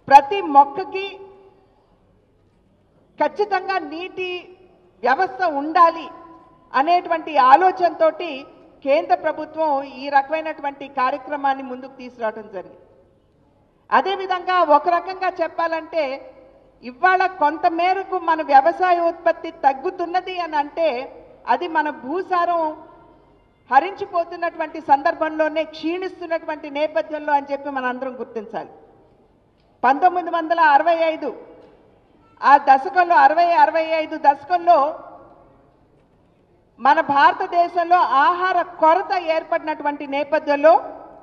ప్రతి మొక్కకి ఖచ్చితంగా నీటి వ్యవస్థ ఉండాలి అనేటువంటి ఆలోచనతోటి కేంద్ర ప్రభుత్వం ఈ రకమైనటువంటి కార్యక్రమాన్ని ముందుకు తీసుకురావడం జరిగింది అదేవిధంగా ఒక రకంగా చెప్పాలంటే ఇవాళ కొంత మేరకు మన వ్యవసాయ ఉత్పత్తి తగ్గుతున్నది అని అంటే అది మన భూసారం హరించిపోతున్నటువంటి సందర్భంలోనే క్షీణిస్తున్నటువంటి నేపథ్యంలో అని చెప్పి మనందరం గుర్తించాలి పంతొమ్మిది వందల అరవై ఐదు ఆ దశకంలో అరవై అరవై ఐదు దశకంలో మన భారతదేశంలో ఆహార కొరత ఏర్పడినటువంటి నేపథ్యంలో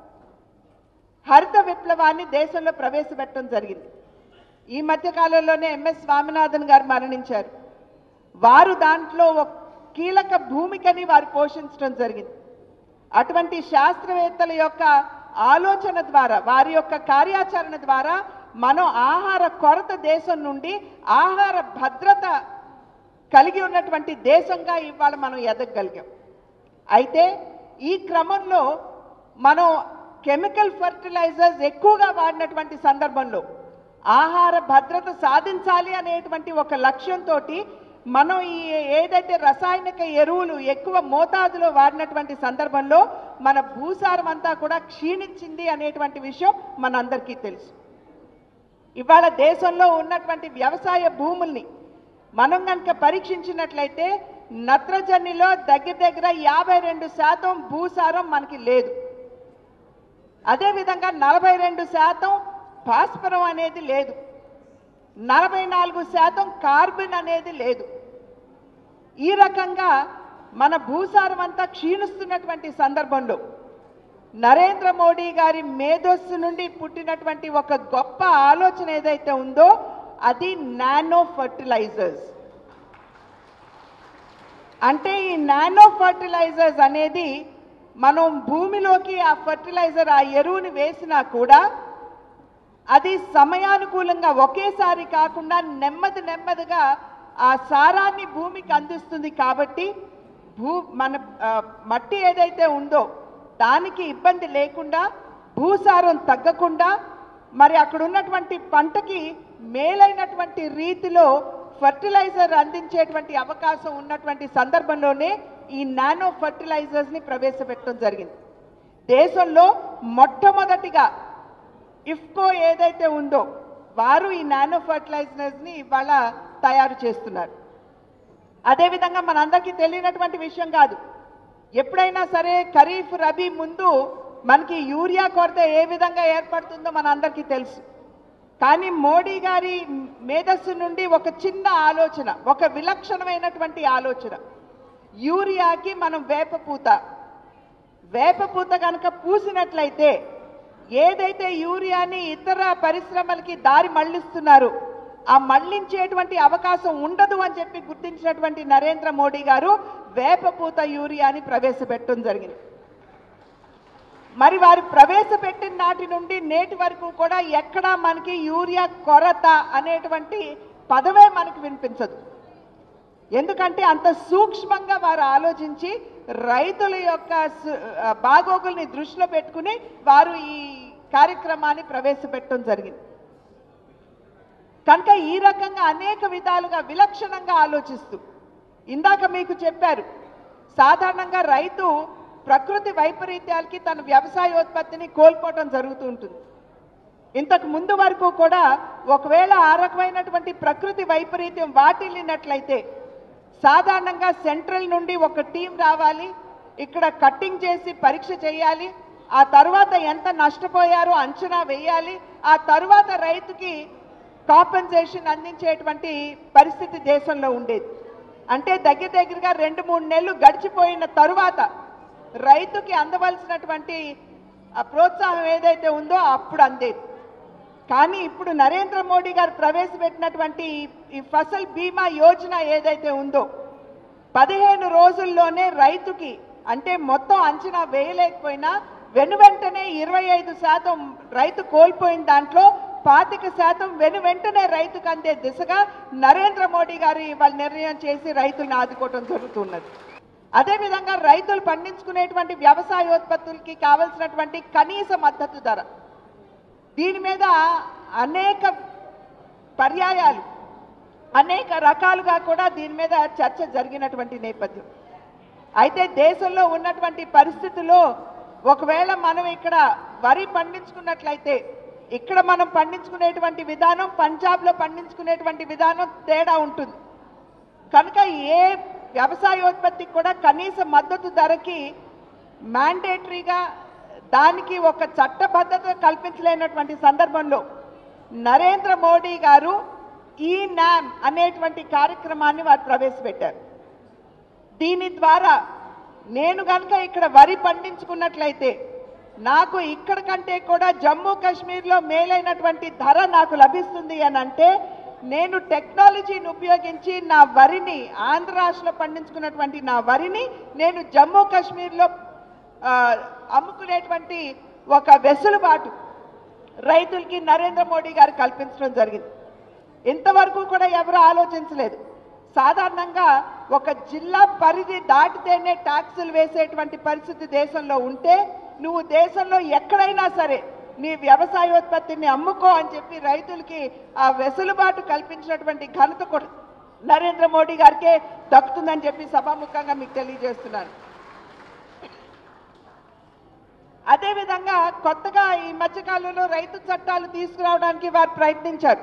హరిత విప్లవాన్ని దేశంలో ప్రవేశపెట్టడం జరిగింది ఈ మధ్య కాలంలోనే ఎంఎస్ స్వామినాథన్ గారు మరణించారు వారు దాంట్లో ఒక కీలక భూమికని వారు పోషించడం జరిగింది అటువంటి శాస్త్రవేత్తల యొక్క ఆలోచన ద్వారా వారి యొక్క కార్యాచరణ ద్వారా మనం ఆహార కొరత దేశం నుండి ఆహార భద్రత కలిగి ఉన్నటువంటి దేశంగా ఇవాళ మనం ఎదగగలిగాం అయితే ఈ క్రమంలో మనం కెమికల్ ఫర్టిలైజర్స్ ఎక్కువగా వాడినటువంటి సందర్భంలో ఆహార భద్రత సాధించాలి అనేటువంటి ఒక లక్ష్యంతో మనం ఈ ఏదైతే రసాయనిక ఎరువులు ఎక్కువ మోతాదులో వాడినటువంటి సందర్భంలో మన భూసారం అంతా కూడా క్షీణించింది అనేటువంటి విషయం మనందరికీ తెలుసు ఇవాళ దేశంలో ఉన్నటువంటి వ్యవసాయ భూముల్ని మనం కనుక పరీక్షించినట్లయితే నత్రజనిలో దగ్గర దగ్గర యాభై రెండు శాతం భూసారం మనకి లేదు అదేవిధంగా నలభై రెండు శాతం భాస్వరం అనేది లేదు నలభై నాలుగు శాతం కార్బన్ అనేది లేదు ఈ రకంగా మన భూసారం అంతా క్షీణిస్తున్నటువంటి సందర్భంలో నరేంద్ర మోడీ గారి మేధస్సు నుండి పుట్టినటువంటి ఒక గొప్ప ఆలోచన ఏదైతే ఉందో అది నానో ఫర్టిలైజర్స్ అంటే ఈ నానో ఫర్టిలైజర్స్ అనేది మనం భూమిలోకి ఆ ఫర్టిలైజర్ ఆ ఎరువుని వేసినా కూడా అది సమయానుకూలంగా ఒకేసారి కాకుండా నెమ్మది నెమ్మదిగా ఆ సారాన్ని భూమికి అందిస్తుంది కాబట్టి భూ మన ఆ, మట్టి ఏదైతే ఉందో దానికి ఇబ్బంది లేకుండా భూసారం తగ్గకుండా మరి అక్కడ ఉన్నటువంటి పంటకి మేలైనటువంటి రీతిలో ఫర్టిలైజర్ అందించేటువంటి అవకాశం ఉన్నటువంటి సందర్భంలోనే ఈ నానో ఫర్టిలైజర్స్ని ప్రవేశపెట్టడం జరిగింది దేశంలో మొట్టమొదటిగా ఇఫ్కో ఏదైతే ఉందో వారు ఈ నానో ఫర్టిలైజర్స్ని ఇవాళ తయారు చేస్తున్నారు అదేవిధంగా మనందరికీ తెలియనటువంటి విషయం కాదు ఎప్పుడైనా సరే ఖరీఫ్ రబీ ముందు మనకి యూరియా కొరత ఏ విధంగా ఏర్పడుతుందో మనందరికీ తెలుసు కానీ మోడీ గారి మేధస్సు నుండి ఒక చిన్న ఆలోచన ఒక విలక్షణమైనటువంటి ఆలోచన యూరియాకి మనం వేపపూత వేపపూత కనుక పూసినట్లయితే ఏదైతే యూరియాని ఇతర పరిశ్రమలకి దారి మళ్లిస్తున్నారు ఆ మళ్లించేటువంటి అవకాశం ఉండదు అని చెప్పి గుర్తించినటువంటి నరేంద్ర మోడీ గారు వేపపూత యూరియాని ప్రవేశపెట్టడం జరిగింది మరి వారు ప్రవేశపెట్టిన నాటి నుండి నేటి వరకు కూడా ఎక్కడా మనకి యూరియా కొరత అనేటువంటి పదవే మనకు వినిపించదు ఎందుకంటే అంత సూక్ష్మంగా వారు ఆలోచించి రైతుల యొక్క సు- ఆ, బాగోగుల్ని దృష్టిలో పెట్టుకుని వారు ఈ కార్యక్రమాన్ని ప్రవేశపెట్టడం జరిగింది కనుక ఈ రకంగా అనేక విధాలుగా విలక్షణంగా ఆలోచిస్తూ ఇందాక మీకు చెప్పారు సాధారణంగా రైతు ప్రకృతి వైపరీత్యాలకి తన వ్యవసాయోత్పత్తిని కోల్పోవటం జరుగుతూ ఉంటుంది ఇంతకు ముందు వరకు కూడా ఒకవేళ ఆ రకమైనటువంటి ప్రకృతి వైపరీత్యం వాటిల్లినట్లయితే సాధారణంగా సెంట్రల్ నుండి ఒక టీం రావాలి ఇక్కడ కట్టింగ్ చేసి పరీక్ష చేయాలి ఆ తర్వాత ఎంత నష్టపోయారో అంచనా వేయాలి ఆ తర్వాత రైతుకి కాంపెన్సేషన్ అందించేటువంటి పరిస్థితి దేశంలో ఉండేది అంటే దగ్గర దగ్గరగా రెండు మూడు నెలలు గడిచిపోయిన తరువాత రైతుకి అందవలసినటువంటి ఆ ప్రోత్సాహం ఏదైతే ఉందో అప్పుడు అందేది కానీ ఇప్పుడు నరేంద్ర మోడీ గారు ప్రవేశపెట్టినటువంటి ఈ- ఈ ఫసల్ బీమా యోజన ఏదైతే ఉందో పదిహేను రోజుల్లోనే రైతుకి అంటే మొత్తం అంచనా వేయలేకపోయినా వెను వెంటనే ఇరవై ఐదు శాతం రైతు కోల్పోయిన దాంట్లో పాతిక శాతం వెను వెంటనే రైతుకు అందే దిశగా నరేంద్ర మోడీ గారు ఇవాళ నిర్ణయం చేసి రైతుల్ని ఆదుకోవటం జరుగుతున్నది అదేవిధంగా రైతులు పండించుకునేటువంటి వ్యవసాయోత్పత్తులకి కావలసినటువంటి కనీస మద్దతు ధర దీని మీద అనేక పర్యాయాలు అనేక రకాలుగా కూడా దీని మీద చర్చ జరిగినటువంటి నేపథ్యం అయితే దేశంలో ఉన్నటువంటి పరిస్థితుల్లో ఒకవేళ మనం ఇక్కడ వరి పండించుకున్నట్లయితే ఇక్కడ మనం పండించుకునేటువంటి విధానం పంజాబ్లో పండించుకునేటువంటి విధానం తేడా ఉంటుంది కనుక ఏ వ్యవసాయోత్పత్తికి కూడా కనీస మద్దతు ధరకి మ్యాండేటరీగా దానికి ఒక చట్టబద్ధత కల్పించలేనటువంటి సందర్భంలో నరేంద్ర మోడీ గారు ఈ నామ్ అనేటువంటి కార్యక్రమాన్ని వారు ప్రవేశపెట్టారు దీని ద్వారా నేను కనుక ఇక్కడ వరి పండించుకున్నట్లయితే నాకు ఇక్కడ కంటే కూడా జమ్మూ కాశ్మీర్లో మేలైనటువంటి ధర నాకు లభిస్తుంది అని అంటే నేను టెక్నాలజీని ఉపయోగించి నా వరిని ఆంధ్ర రాష్ట్రంలో పండించుకున్నటువంటి నా వరిని నేను జమ్మూ కాశ్మీర్లో ఆ, అమ్ముకునేటువంటి ఒక వెసులుబాటు రైతులకి నరేంద్ర మోడీ గారు కల్పించడం జరిగింది ఇంతవరకు కూడా ఎవరు ఆలోచించలేదు సాధారణంగా ఒక జిల్లా పరిధి దాటితేనే ట్యాక్సులు వేసేటువంటి పరిస్థితి దేశంలో ఉంటే నువ్వు దేశంలో ఎక్కడైనా సరే నీ వ్యవసాయోత్పత్తిని అమ్ముకో అని చెప్పి రైతులకి ఆ వెసులుబాటు కల్పించినటువంటి ఘనత కూడా నరేంద్ర మోడీ గారికే దక్కుతుందని చెప్పి సభాముఖంగా మీకు తెలియజేస్తున్నాను అదేవిధంగా కొత్తగా ఈ మధ్యకాలంలో రైతు చట్టాలు తీసుకురావడానికి వారు ప్రయత్నించారు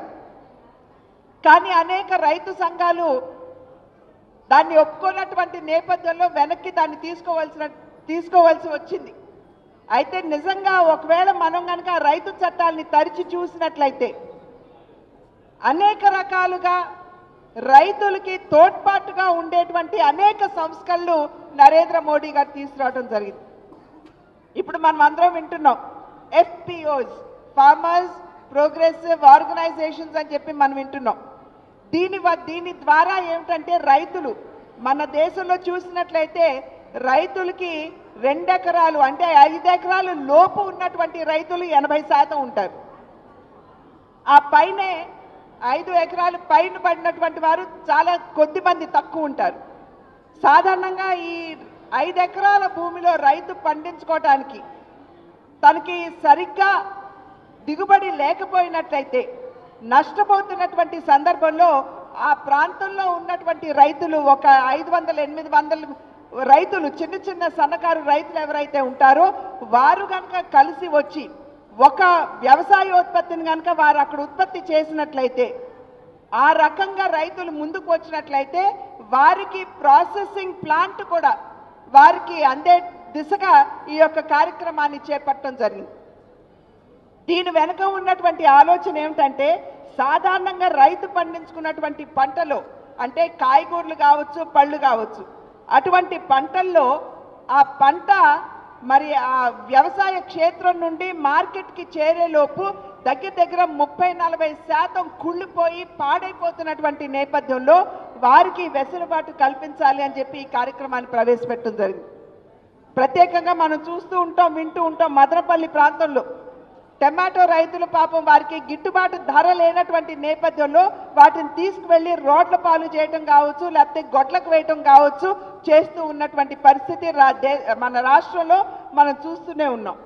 కానీ అనేక రైతు సంఘాలు దాన్ని ఒప్పుకున్నటువంటి నేపథ్యంలో వెనక్కి దాన్ని తీసుకోవాల్సిన తీసుకోవాల్సి వచ్చింది అయితే నిజంగా ఒకవేళ మనం కనుక ఆ రైతు చట్టాలని తరిచి చూసినట్లయితే అనేక రకాలుగా రైతులకి తోడ్పాటుగా ఉండేటువంటి అనేక సంస్కరణలు నరేంద్ర మోడీ గారు తీసుకురావడం జరిగింది ఇప్పుడు మనం అందరం వింటున్నాం ఎఫ్పిఓస్ ఫార్మర్స్ ప్రోగ్రెసివ్ ఆర్గనైజేషన్స్ అని చెప్పి మనం వింటున్నాం దీని వ- దీని ద్వారా ఏమిటంటే రైతులు మన దేశంలో చూసినట్లయితే రైతులకి రెండెకరాలు అంటే ఐదు ఎకరాలు లోపు ఉన్నటువంటి రైతులు ఎనభై శాతం ఉంటారు ఆ పైనే ఐదు ఎకరాలు పైన పడినటువంటి వారు చాలా కొద్ది మంది తక్కువ ఉంటారు సాధారణంగా ఈ ఐదు ఎకరాల భూమిలో రైతు పండించుకోవటానికి తనకి సరిగ్గా దిగుబడి లేకపోయినట్లయితే నష్టపోతున్నటువంటి సందర్భంలో ఆ ప్రాంతంలో ఉన్నటువంటి రైతులు ఒక ఐదు వందల ఎనిమిది వందల రైతులు చిన్న చిన్న సన్నకారు రైతులు ఎవరైతే ఉంటారో వారు కనుక కలిసి వచ్చి ఒక వ్యవసాయోత్పత్తిని కనుక వారు అక్కడ ఉత్పత్తి చేసినట్లయితే ఆ రకంగా రైతులు ముందుకు వచ్చినట్లయితే వారికి ప్రాసెసింగ్ ప్లాంట్ కూడా వారికి అందే దిశగా ఈ యొక్క కార్యక్రమాన్ని చేపట్టడం జరిగింది దీని వెనుక ఉన్నటువంటి ఆలోచన ఏమిటంటే సాధారణంగా రైతు పండించుకున్నటువంటి పంటలో అంటే కాయగూరలు కావచ్చు పళ్ళు కావచ్చు అటువంటి పంటల్లో ఆ పంట మరి ఆ వ్యవసాయ క్షేత్రం నుండి మార్కెట్కి చేరేలోపు దగ్గర దగ్గర ముప్పై నలభై శాతం కుళ్ళిపోయి పాడైపోతున్నటువంటి నేపథ్యంలో వారికి వెసులుబాటు కల్పించాలి అని చెప్పి ఈ కార్యక్రమాన్ని ప్రవేశపెట్టడం జరిగింది ప్రత్యేకంగా మనం చూస్తూ ఉంటాం వింటూ ఉంటాం మదనపల్లి ప్రాంతంలో టమాటో రైతులు పాపం వారికి గిట్టుబాటు ధర లేనటువంటి నేపథ్యంలో వాటిని తీసుకువెళ్ళి రోడ్ల పాలు చేయటం కావచ్చు లేకపోతే గొడ్లకు వేయటం కావచ్చు చేస్తూ ఉన్నటువంటి పరిస్థితి రా- దే- మన రాష్ట్రంలో మనం చూస్తూనే ఉన్నాం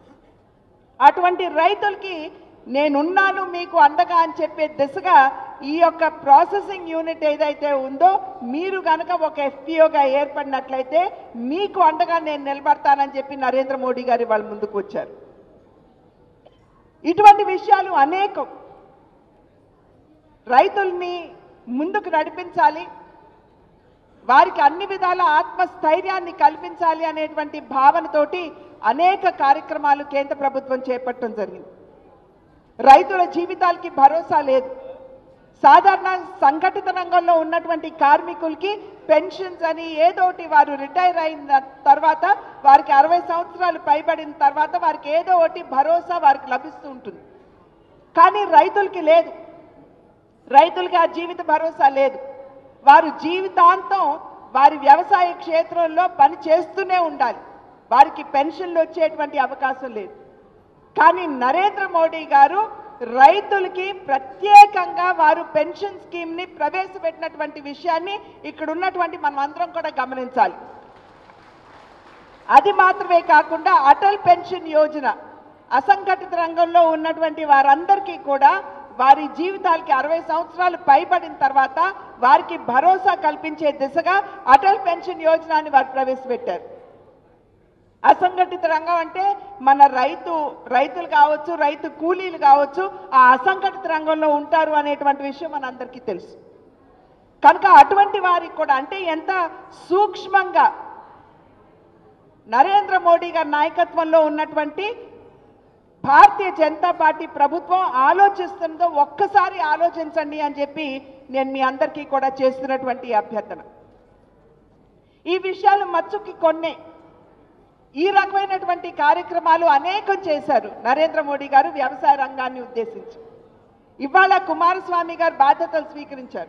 అటువంటి రైతులకి నేనున్నాను మీకు అండగా అని చెప్పే దిశగా ఈ యొక్క ప్రాసెసింగ్ యూనిట్ ఏదైతే ఉందో మీరు గనక ఒక ఎఫ్పిఓగా ఏర్పడినట్లయితే మీకు అండగా నేను నిలబడతానని చెప్పి నరేంద్ర మోడీ గారు వాళ్ళ ముందుకు వచ్చారు ఇటువంటి విషయాలు అనేకం రైతుల్ని ముందుకు నడిపించాలి వారికి అన్ని విధాల ఆత్మస్థైర్యాన్ని కల్పించాలి అనేటువంటి భావనతోటి అనేక కార్యక్రమాలు కేంద్ర ప్రభుత్వం చేపట్టడం జరిగింది రైతుల జీవితాలకి భరోసా లేదు సాధారణ సంఘటిత రంగంలో ఉన్నటువంటి కార్మికులకి పెన్షన్స్ అని ఏదోటి వారు రిటైర్ అయిన తర్వాత వారికి అరవై సంవత్సరాలు పైబడిన తర్వాత వారికి ఏదో ఒకటి భరోసా వారికి లభిస్తూ ఉంటుంది కానీ రైతులకి లేదు రైతులకి ఆ జీవిత భరోసా లేదు వారు జీవితాంతం వారి వ్యవసాయ క్షేత్రంలో పని చేస్తూనే ఉండాలి వారికి పెన్షన్లు వచ్చేటువంటి అవకాశం లేదు కానీ నరేంద్ర మోడీ గారు రైతులకి ప్రత్యేకంగా వారు పెన్షన్ స్కీమ్ ని ప్రవేశపెట్టినటువంటి విషయాన్ని ఇక్కడ ఉన్నటువంటి మనం అందరం కూడా గమనించాలి అది మాత్రమే కాకుండా అటల్ పెన్షన్ యోజన అసంఘటిత రంగంలో ఉన్నటువంటి వారందరికీ కూడా వారి జీవితాలకి అరవై సంవత్సరాలు పైబడిన తర్వాత వారికి భరోసా కల్పించే దిశగా అటల్ పెన్షన్ యోజనాన్ని వారు ప్రవేశపెట్టారు అసంఘటిత రంగం అంటే మన రైతు రైతులు కావచ్చు రైతు కూలీలు కావచ్చు ఆ అసంఘటిత రంగంలో ఉంటారు అనేటువంటి విషయం మనందరికీ తెలుసు కనుక అటువంటి వారికి కూడా అంటే ఎంత సూక్ష్మంగా నరేంద్ర మోడీ గారి నాయకత్వంలో ఉన్నటువంటి భారతీయ జనతా పార్టీ ప్రభుత్వం ఆలోచిస్తుందో ఒక్కసారి ఆలోచించండి అని చెప్పి నేను మీ అందరికీ కూడా చేస్తున్నటువంటి అభ్యర్థన ఈ విషయాలు మచ్చుకి కొన్నే ఈ రకమైనటువంటి కార్యక్రమాలు అనేకం చేశారు నరేంద్ర మోడీ గారు వ్యవసాయ రంగాన్ని ఉద్దేశించి ఇవాళ కుమారస్వామి గారు బాధ్యతలు స్వీకరించారు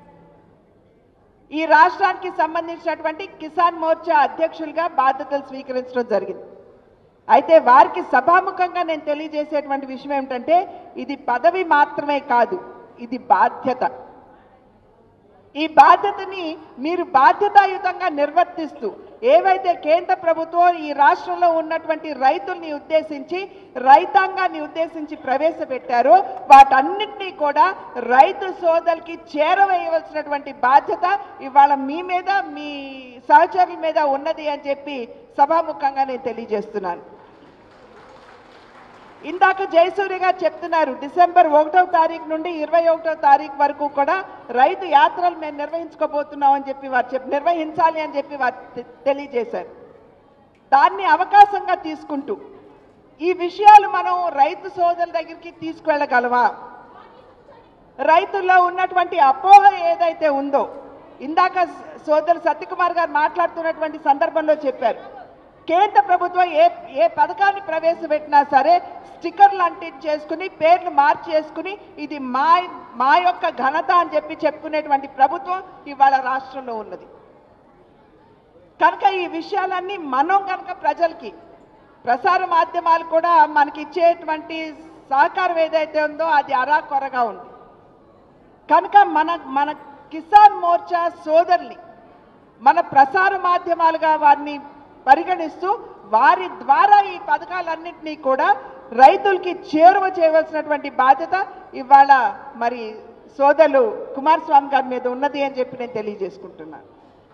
ఈ రాష్ట్రానికి సంబంధించినటువంటి కిసాన్ మోర్చా అధ్యక్షులుగా బాధ్యతలు స్వీకరించడం జరిగింది అయితే వారికి సభాముఖంగా నేను తెలియజేసేటువంటి విషయం ఏమిటంటే ఇది పదవి మాత్రమే కాదు ఇది బాధ్యత ఈ బాధ్యతని మీరు బాధ్యతాయుతంగా నిర్వర్తిస్తూ ఏవైతే కేంద్ర ప్రభుత్వం ఈ రాష్ట్రంలో ఉన్నటువంటి రైతుల్ని ఉద్దేశించి రైతాంగాన్ని ఉద్దేశించి ప్రవేశపెట్టారో వాటన్నిటినీ కూడా రైతు సోదరులకి చేరవేయవలసినటువంటి బాధ్యత ఇవాళ మీ మీద మీ సహచరుల మీద ఉన్నది అని చెప్పి సభాముఖంగా నేను తెలియజేస్తున్నాను ఇందాక జయసూర్య గారు చెప్తున్నారు డిసెంబర్ ఒకటో తారీఖు నుండి ఇరవై ఒకటో తారీఖు వరకు కూడా రైతు యాత్రలు మేము నిర్వహించుకోబోతున్నాం అని చెప్పి వారు చెప్పి నిర్వహించాలి అని చెప్పి వారు తె- తెలియజేశారు దాన్ని అవకాశంగా తీసుకుంటూ ఈ విషయాలు మనం రైతు సోదరుల దగ్గరికి తీసుకువెళ్ళగలవా రైతుల్లో ఉన్నటువంటి అపోహ ఏదైతే ఉందో ఇందాక సోదరు సత్యకుమార్ గారు మాట్లాడుతున్నటువంటి సందర్భంలో చెప్పారు కేంద్ర ప్రభుత్వం ఏ ఏ పథకాన్ని ప్రవేశపెట్టినా సరే స్టిక్కర్లు అంటించేసుకుని పేర్లు మార్చేసుకుని ఇది మా మా యొక్క ఘనత అని చెప్పి చెప్పుకునేటువంటి ప్రభుత్వం ఇవాళ రాష్ట్రంలో ఉన్నది కనుక ఈ విషయాలన్నీ మనం కనుక ప్రజలకి ప్రసార మాధ్యమాలు కూడా మనకి ఇచ్చేటువంటి సహకారం ఏదైతే ఉందో అది అరాకొరగా ఉంది కనుక మన మన కిసాన్ మోర్చా సోదరుల్ని మన ప్రసార మాధ్యమాలుగా వారిని పరిగణిస్తూ వారి ద్వారా ఈ పథకాలన్నింటినీ కూడా రైతులకి చేరువ చేయవలసినటువంటి బాధ్యత ఇవాళ మరి సోదరులు కుమారస్వామి గారి మీద ఉన్నది అని చెప్పి నేను తెలియజేసుకుంటున్నాను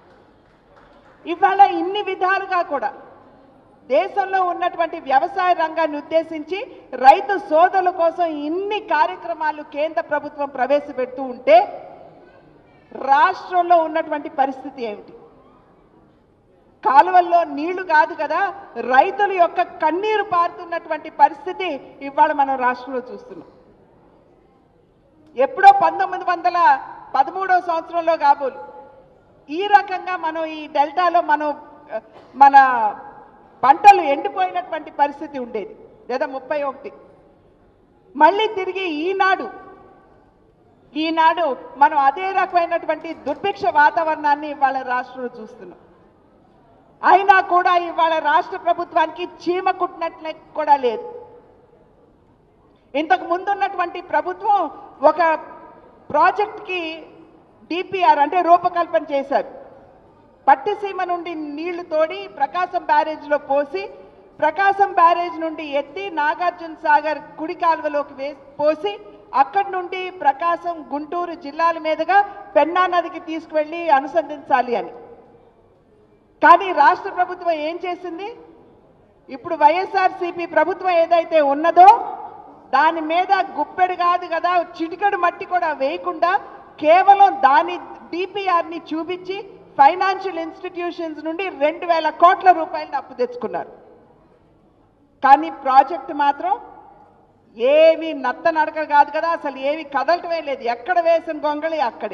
ఇవాళ ఇన్ని విధాలుగా కూడా దేశంలో ఉన్నటువంటి వ్యవసాయ రంగాన్ని ఉద్దేశించి రైతు సోదరుల కోసం ఇన్ని కార్యక్రమాలు కేంద్ర ప్రభుత్వం ప్రవేశపెడుతూ ఉంటే రాష్ట్రంలో ఉన్నటువంటి పరిస్థితి ఏమిటి కాలువల్లో నీళ్లు కాదు కదా రైతుల యొక్క కన్నీరు పారుతున్నటువంటి పరిస్థితి ఇవాళ మనం రాష్ట్రంలో చూస్తున్నాం ఎప్పుడో పంతొమ్మిది వందల పదమూడవ సంవత్సరంలో కాబోలు ఈ రకంగా మనం ఈ డెల్టాలో మనం ఆ, మన పంటలు ఎండిపోయినటువంటి పరిస్థితి ఉండేది లేదా ముప్పై ఒకటి మళ్ళీ తిరిగి ఈనాడు ఈనాడు మనం అదే రకమైనటువంటి దుర్భిక్ష వాతావరణాన్ని ఇవాళ రాష్ట్రంలో చూస్తున్నాం అయినా కూడా ఇవాళ రాష్ట్ర ప్రభుత్వానికి చీమ కుట్టినట్లే కూడా లేదు ఇంతకు ముందున్నటువంటి ప్రభుత్వం ఒక ప్రాజెక్ట్కి డిపిఆర్ అంటే రూపకల్పన చేశారు పట్టిసీమ నుండి నీళ్లు తోడి ప్రకాశం బ్యారేజ్లో పోసి ప్రకాశం బ్యారేజ్ నుండి ఎత్తి నాగార్జున సాగర్ కుడి కాలువలోకి వే పోసి అక్కడి నుండి ప్రకాశం గుంటూరు జిల్లాల మీదుగా పెన్నా నదికి తీసుకువెళ్ళి అనుసంధించాలి అని కానీ రాష్ట్ర ప్రభుత్వం ఏం చేసింది ఇప్పుడు వైఎస్ఆర్సీపీ ప్రభుత్వం ఏదైతే ఉన్నదో దాని మీద గుప్పెడు కాదు కదా చిటికెడు మట్టి కూడా వేయకుండా కేవలం దాని డిపిఆర్ని చూపించి ఫైనాన్షియల్ ఇన్స్టిట్యూషన్స్ నుండి రెండు వేల కోట్ల రూపాయలను అప్పు తెచ్చుకున్నారు కానీ ప్రాజెక్ట్ మాత్రం ఏవి నత్త నడక కాదు కదా అసలు ఏవి కదలటమే లేదు ఎక్కడ వేసిన గొంగళి అక్కడే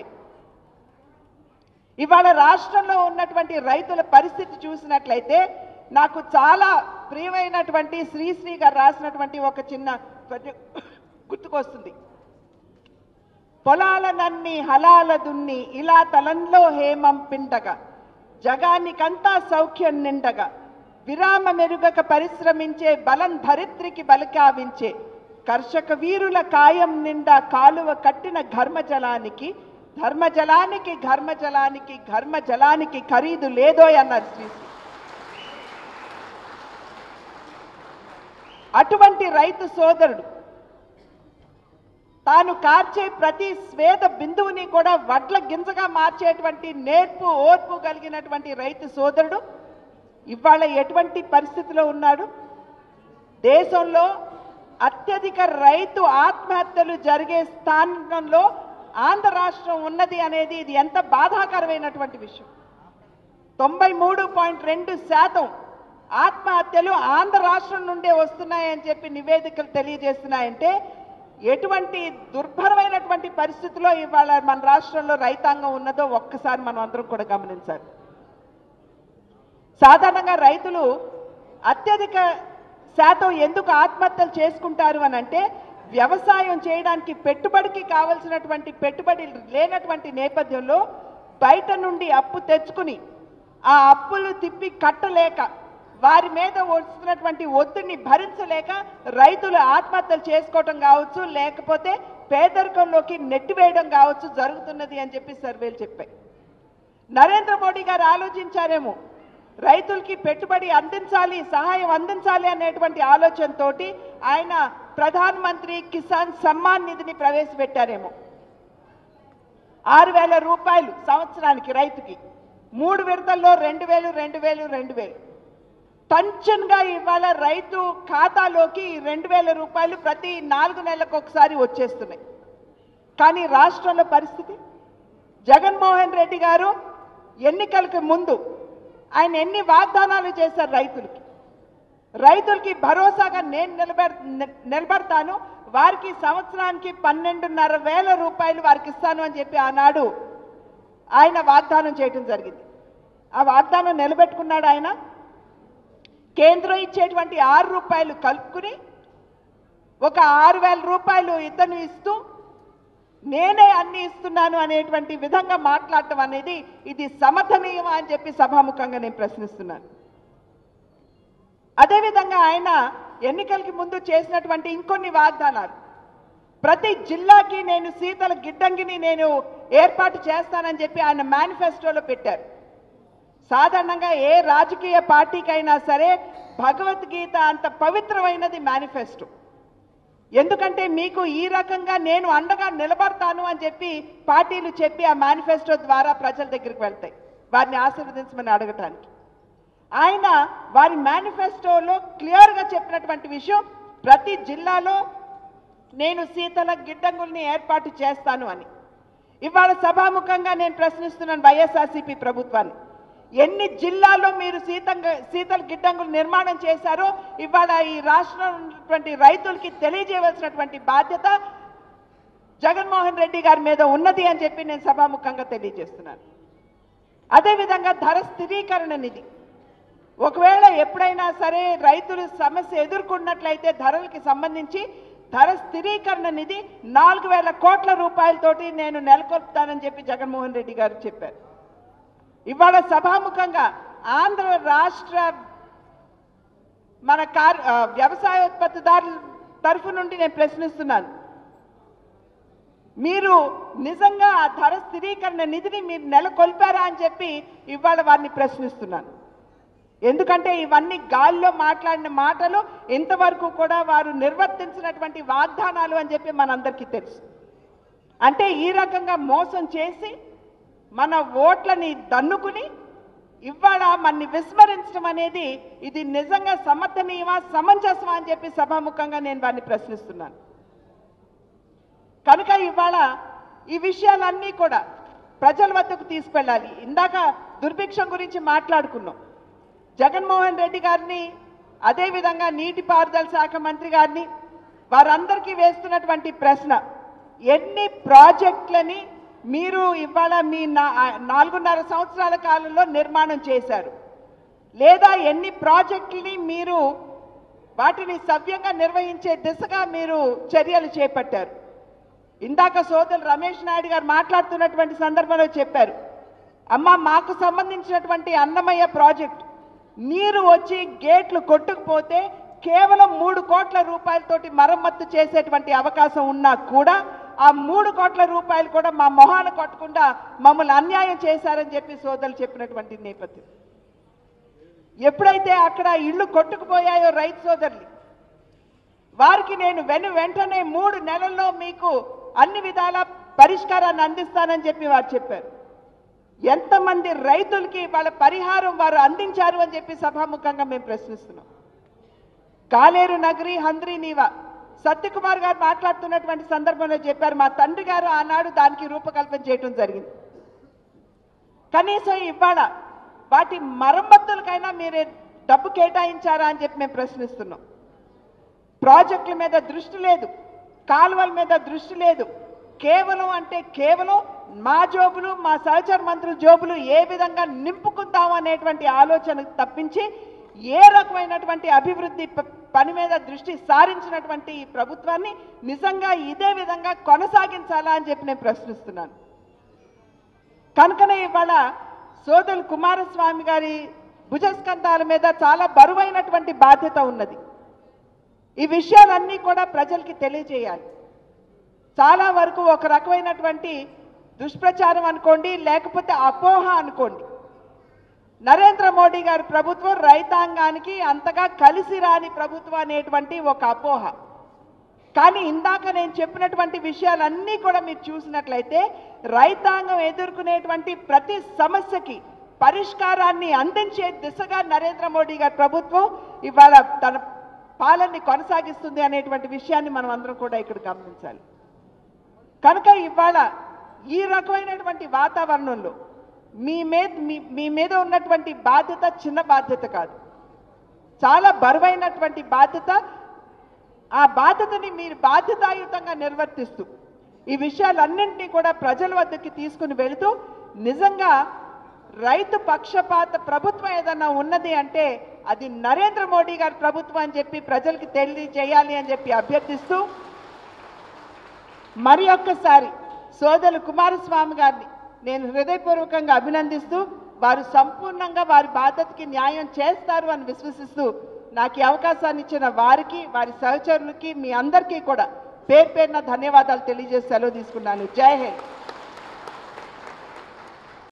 ఇవాళ రాష్ట్రంలో ఉన్నటువంటి రైతుల పరిస్థితి చూసినట్లయితే నాకు చాలా ప్రియమైనటువంటి శ్రీశ్రీ గారు రాసినటువంటి ఒక చిన్న పద్యం గుర్తుకొస్తుంది పొలాలనన్ని హలాల దున్ని ఇలా తలంలో హేమం పిండగా జగానికంతా సౌఖ్యం నిండగా విరామ మెరుగక పరిశ్రమించే బలం ధరిత్రికి బలికావించే కర్షక వీరుల కాయం నిండా కాలువ కట్టిన ఘర్మజలానికి ధర్మజలానికి ఘర్మజలానికి ఘర్మజలానికి ఖరీదు లేదో అన్నారు శ్రీశ్రీ అటువంటి రైతు సోదరుడు తాను కార్చే ప్రతి స్వేద బిందువుని కూడా వడ్ల గింజగా మార్చేటువంటి నేర్పు ఓర్పు కలిగినటువంటి రైతు సోదరుడు ఇవాళ ఎటువంటి పరిస్థితిలో ఉన్నాడు దేశంలో అత్యధిక రైతు ఆత్మహత్యలు జరిగే స్థానంలో ఆంధ్ర రాష్ట్రం ఉన్నది అనేది ఇది ఎంత బాధాకరమైనటువంటి విషయం తొంభై మూడు పాయింట్ రెండు శాతం ఆత్మహత్యలు ఆంధ్ర రాష్ట్రం నుండే వస్తున్నాయని చెప్పి నివేదికలు తెలియజేస్తున్నాయంటే ఎటువంటి దుర్భరమైనటువంటి పరిస్థితిలో ఇవాళ మన రాష్ట్రంలో రైతాంగం ఉన్నదో ఒక్కసారి మనం అందరం కూడా గమనించాలి సాధారణంగా రైతులు అత్యధిక శాతం ఎందుకు ఆత్మహత్యలు చేసుకుంటారు అని అంటే వ్యవసాయం చేయడానికి పెట్టుబడికి కావలసినటువంటి పెట్టుబడి లేనటువంటి నేపథ్యంలో బయట నుండి అప్పు తెచ్చుకుని ఆ అప్పులు తిప్పి కట్టలేక వారి మీద వస్తున్నటువంటి ఒత్తిడిని భరించలేక రైతులు ఆత్మహత్యలు చేసుకోవటం కావచ్చు లేకపోతే పేదరికంలోకి నెట్టివేయడం కావచ్చు జరుగుతున్నది అని చెప్పి సర్వేలు చెప్పాయి నరేంద్ర మోడీ గారు ఆలోచించారేమో రైతులకి పెట్టుబడి అందించాలి సహాయం అందించాలి అనేటువంటి ఆలోచనతోటి ఆయన ప్రధాన్ మంత్రి కిసాన్ సమ్మాన్ నిధిని ప్రవేశపెట్టారేమో ఆరు వేల రూపాయలు సంవత్సరానికి రైతుకి మూడు విడతల్లో రెండు వేలు రెండు వేలు రెండు వేలు టంచన్గా ఇవాళ రైతు ఖాతాలోకి ఈ రెండు వేల రూపాయలు ప్రతి నాలుగు నెలలకు ఒకసారి వచ్చేస్తున్నాయి కానీ రాష్ట్రంలో పరిస్థితి జగన్మోహన్ రెడ్డి గారు ఎన్నికలకు ముందు ఆయన ఎన్ని వాగ్దానాలు చేశారు రైతులకి రైతులకి భరోసాగా నేను నిలబె నిలబడతాను వారికి సంవత్సరానికి పన్నెండున్నర వేల రూపాయలు వారికి ఇస్తాను అని చెప్పి ఆనాడు ఆయన వాగ్దానం చేయటం జరిగింది ఆ వాగ్దానం నిలబెట్టుకున్నాడు ఆయన కేంద్రం ఇచ్చేటువంటి ఆరు రూపాయలు కలుపుకుని ఒక ఆరు వేల రూపాయలు ఇతను ఇస్తూ నేనే అన్ని ఇస్తున్నాను అనేటువంటి విధంగా మాట్లాడటం అనేది ఇది సమర్థనీయమా అని చెప్పి సభాముఖంగా నేను ప్రశ్నిస్తున్నాను అదేవిధంగా ఆయన ఎన్నికలకి ముందు చేసినటువంటి ఇంకొన్ని వాగ్దానాలు ప్రతి జిల్లాకి నేను శీతల గిడ్డంగిని నేను ఏర్పాటు చేస్తానని చెప్పి ఆయన మేనిఫెస్టోలో పెట్టారు సాధారణంగా ఏ రాజకీయ పార్టీకైనా సరే భగవద్గీత అంత పవిత్రమైనది మేనిఫెస్టో ఎందుకంటే మీకు ఈ రకంగా నేను అండగా నిలబడతాను అని చెప్పి పార్టీలు చెప్పి ఆ మేనిఫెస్టో ద్వారా ప్రజల దగ్గరికి వెళ్తాయి వారిని ఆశీర్వదించమని అడగటానికి ఆయన వారి మేనిఫెస్టోలో క్లియర్గా చెప్పినటువంటి విషయం ప్రతి జిల్లాలో నేను శీతల గిడ్డంగుల్ని ఏర్పాటు చేస్తాను అని ఇవాళ సభాముఖంగా నేను ప్రశ్నిస్తున్నాను వైఎస్ఆర్సీపీ ప్రభుత్వాన్ని ఎన్ని జిల్లాల్లో మీరు శీతంగా శీతల గిడ్డంగులు నిర్మాణం చేశారో ఇవాళ ఈ రాష్ట్రంలో ఉన్నటువంటి రైతులకి తెలియజేయవలసినటువంటి బాధ్యత జగన్మోహన్ రెడ్డి గారి మీద ఉన్నది అని చెప్పి నేను సభాముఖంగా తెలియజేస్తున్నాను అదేవిధంగా ధర స్థిరీకరణ నిధి ఒకవేళ ఎప్పుడైనా సరే రైతులు సమస్య ఎదుర్కొన్నట్లయితే ధరలకి సంబంధించి ధర స్థిరీకరణ నిధి నాలుగు వేల కోట్ల రూపాయలతోటి నేను నెలకొల్పుతానని చెప్పి జగన్మోహన్ రెడ్డి గారు చెప్పారు ఇవాళ సభాముఖంగా ఆంధ్ర రాష్ట్ర మన కార్ ఆ, వ్యవసాయ ఉత్పత్తిదారుల తరఫు నుండి నేను ప్రశ్నిస్తున్నాను మీరు నిజంగా ఆ ధర స్థిరీకరణ నిధిని మీరు నెలకొల్పారా అని చెప్పి ఇవాళ వారిని ప్రశ్నిస్తున్నాను ఎందుకంటే ఇవన్నీ గాల్లో మాట్లాడిన మాటలు ఇంతవరకు కూడా వారు నిర్వర్తించినటువంటి వాగ్దానాలు అని చెప్పి మనందరికీ తెలుసు అంటే ఈ రకంగా మోసం చేసి మన ఓట్లని దన్నుకుని ఇవాళ మనని విస్మరించడం అనేది ఇది నిజంగా సమర్థనీయమా సమంజసమా అని చెప్పి సభాముఖంగా నేను వారిని ప్రశ్నిస్తున్నాను కనుక ఇవాళ ఈ విషయాలన్నీ కూడా ప్రజల వద్దకు తీసుకెళ్ళాలి ఇందాక దుర్భిక్షం గురించి మాట్లాడుకున్నాం జగన్మోహన్ రెడ్డి గారిని అదేవిధంగా నీటిపారుదల శాఖ మంత్రి గారిని వారందరికీ వేస్తున్నటువంటి ప్రశ్న ఎన్ని ప్రాజెక్టులని మీరు ఇవాళ మీ నా- నాలుగున్నర సంవత్సరాల కాలంలో నిర్మాణం చేశారు లేదా ఎన్ని ప్రాజెక్టులని మీరు వాటిని సవ్యంగా నిర్వహించే దిశగా మీరు చర్యలు చేపట్టారు ఇందాక సోదరు రమేష్ నాయుడు గారు మాట్లాడుతున్నటువంటి సందర్భంలో చెప్పారు అమ్మ మాకు సంబంధించినటువంటి అన్నమయ్య ప్రాజెక్ట్ నీరు వచ్చి గేట్లు కొట్టుకుపోతే కేవలం మూడు కోట్ల రూపాయలతోటి మరమ్మత్తు చేసేటువంటి అవకాశం ఉన్నా కూడా ఆ మూడు కోట్ల రూపాయలు కూడా మా మొహాన కొట్టకుండా మమ్మల్ని అన్యాయం చేశారని చెప్పి సోదరులు చెప్పినటువంటి నేపథ్యం ఎప్పుడైతే అక్కడ ఇళ్ళు కొట్టుకుపోయాయో రైతు సోదరులు వారికి నేను వెను వెంటనే మూడు నెలల్లో మీకు అన్ని విధాల పరిష్కారాన్ని అందిస్తానని చెప్పి వారు చెప్పారు ఎంతమంది రైతులకి వాళ్ళ పరిహారం వారు అందించారు అని చెప్పి సభాముఖంగా మేము ప్రశ్నిస్తున్నాం కాలేరు నగరి హంద్రి నీవా సత్యకుమార్ గారు మాట్లాడుతున్నటువంటి సందర్భంలో చెప్పారు మా తండ్రి గారు ఆనాడు దానికి రూపకల్పన చేయటం జరిగింది కనీసం ఇవాళ వాటి మరమ్మతులకైనా మీరే డబ్బు కేటాయించారా అని చెప్పి మేము ప్రశ్నిస్తున్నాం ప్రాజెక్టుల మీద దృష్టి లేదు కాలువల మీద దృష్టి లేదు కేవలం అంటే కేవలం మా జోబులు మా సహచర మంత్రుల జోబులు ఏ విధంగా నింపుకుందాం అనేటువంటి ఆలోచన తప్పించి ఏ రకమైనటువంటి అభివృద్ధి ప- పని మీద దృష్టి సారించినటువంటి ఈ ప్రభుత్వాన్ని నిజంగా ఇదే విధంగా కొనసాగించాలా అని చెప్పి నేను ప్రశ్నిస్తున్నాను కనుకనే ఇవాళ సోదరు కుమారస్వామి గారి భుజస్కంధాల మీద చాలా బరువైనటువంటి బాధ్యత ఉన్నది ఈ విషయాలన్నీ కూడా ప్రజలకి తెలియజేయాలి చాలా వరకు ఒక రకమైనటువంటి దుష్ప్రచారం అనుకోండి లేకపోతే అపోహ అనుకోండి నరేంద్ర మోడీ గారి ప్రభుత్వం రైతాంగానికి అంతగా కలిసి రాని ప్రభుత్వం అనేటువంటి ఒక అపోహ కానీ ఇందాక నేను చెప్పినటువంటి విషయాలన్నీ కూడా మీరు చూసినట్లయితే రైతాంగం ఎదుర్కొనేటువంటి ప్రతి సమస్యకి పరిష్కారాన్ని అందించే దిశగా నరేంద్ర మోడీ గారి ప్రభుత్వం ఇవాళ తన పాలనని కొనసాగిస్తుంది అనేటువంటి విషయాన్ని మనం అందరం కూడా ఇక్కడ గమనించాలి కనుక ఇవాళ ఈ రకమైనటువంటి వాతావరణంలో మీ మీద మీ- మీ మీద ఉన్నటువంటి బాధ్యత చిన్న బాధ్యత కాదు చాలా బరువైనటువంటి బాధ్యత ఆ బాధ్యతని మీరు బాధ్యతాయుతంగా నిర్వర్తిస్తూ ఈ విషయాలన్నింటినీ కూడా ప్రజల వద్దకి తీసుకుని వెళుతూ నిజంగా రైతు పక్షపాత ప్రభుత్వం ఏదన్నా ఉన్నది అంటే అది నరేంద్ర మోడీ గారి ప్రభుత్వం అని చెప్పి ప్రజలకి తెలియజేయాలి అని చెప్పి అభ్యర్థిస్తూ మరి ఒక్కసారి సోదరు కుమారస్వామి గారిని నేను హృదయపూర్వకంగా అభినందిస్తూ వారు సంపూర్ణంగా వారి బాధ్యతకి న్యాయం చేస్తారు అని విశ్వసిస్తూ నాకు ఈ అవకాశాన్ని ఇచ్చిన వారికి వారి సహచరులకి మీ అందరికీ కూడా పేరు పేరున ధన్యవాదాలు తెలియజేసి సెలవు తీసుకున్నాను జై హింద్